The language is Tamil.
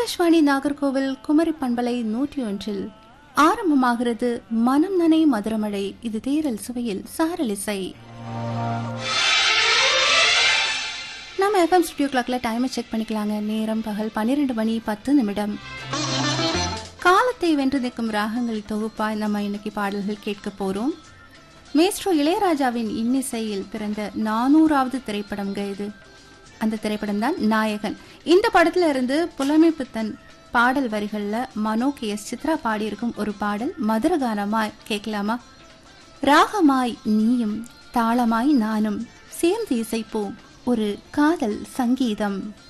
ஆகாஷ்வாணி நாகர்கோவில் குமரி பண்பலை நூற்றி ஒன்றில் ஆரம்பமாகிறது மனம் நனை மதுரமழை இது தேரல் சுவையில் சாரலிசை நம்ம எஃப்எம் ஸ்டுடியோ கிளாக்ல டைமை செக் பண்ணிக்கலாங்க நேரம் பகல் பன்னிரெண்டு மணி பத்து நிமிடம் காலத்தை வென்று நிற்கும் ராகங்கள் தொகுப்பாய் நம்ம இன்னைக்கு பாடல்கள் கேட்க போறோம் மேஸ்ட்ரோ இளையராஜாவின் இன்னிசையில் பிறந்த நானூறாவது திரைப்படம்ங்க இது அந்த திரைப்படம் தான் நாயகன் இந்த படத்துல இருந்து புலமைப்புத்தன் பாடல் வரிகள்ல மனோ கே எஸ் சித்ரா பாடியிருக்கும் ஒரு பாடல் மதுரகானமாய் கேட்கலாமா ராகமாய் நீயும் தாளமாய் நானும் சேர்ந்து இசைப்போம் ஒரு காதல் சங்கீதம்